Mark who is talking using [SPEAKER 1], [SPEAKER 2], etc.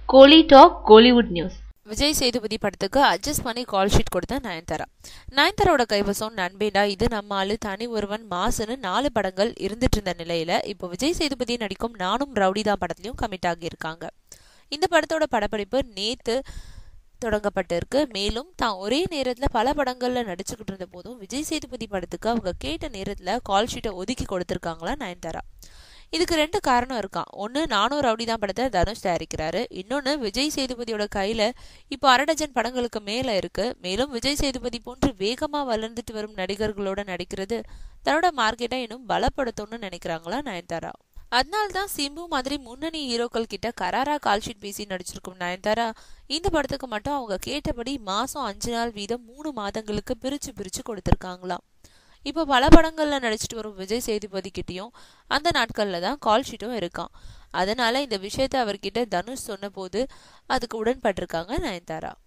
[SPEAKER 1] கோலி talk Kollywood news
[SPEAKER 2] Vijay Sethupathi படத்துக்கு adjust பண்ணி call sheet கொடுத்த நயன்தாரா நயன்தாரோட கைவசம் நண்பேடா இது நம்ம ஆளு தனி ஒருவன் மாசுன்னு நாலு படங்கள் இருந்துட்டு இருந்த நிலையில இப்போ விஜய் சேதுபதி நடிக்கும் நானும் ரவுடிதான் படத்துலயும் கமிட் ஆகியிருக்காங்க இந்த படத்தோட படப்பிடிப்பு நேத்து தொடங்கப்பட்டிருக்கு மேலும் தான் ஒரே நேரத்துல பல படங்கள்ல நடிச்சுக்கிட்டு இருந்த போதும் விஜய் சேதுபதி படத்துக்கு அவங்க கேட்ட நேரத்துல கால் ஷீட்டை ஒதுக்கி கொடுத்திருக்காங்களா நயன்தாரா இதுக்கு ரெண்டு காரணம் இருக்கான் ஒன்று நானும் ரவுடி தான் படத்தை தனுஷ் தயாரிக்கிறாரு இன்னொன்று விஜய் சேதுபதியோட கையில் இப்போ அரை டஜன் படங்களுக்கு மேலே இருக்கு மேலும் விஜய் சேதுபதி போன்று வேகமாக வளர்ந்துட்டு வரும் நடிகர்களோட நடிக்கிறது தன்னோட மார்க்கெட்டை இன்னும் பலப்படுத்தும்னு நினைக்கிறாங்களா நயன்தாரா அதனால தான் சிம்பு மாதிரி முன்னணி ஹீரோக்கள் கிட்ட கராரா கால்ஷீட் பேசி நடிச்சிருக்கும் நயன்தாரா இந்த படத்துக்கு மட்டும் அவங்க கேட்டபடி மாசம் அஞ்சு நாள் வீதம் மூணு மாதங்களுக்கு பிரிச்சு பிரிச்சு கொடுத்துருக்காங்களாம் இப்போ பல படங்கள்ல நடிச்சிட்டு வரும் விஜய் சேதுபதி கிட்டயும் அந்த நாட்கள்ல தான் கால் ஷீட்டும் இருக்கான் அதனால இந்த விஷயத்த அவர்கிட்ட தனுஷ் சொன்ன போது அதுக்கு உடன்பட்டிருக்காங்க நயன்தாரா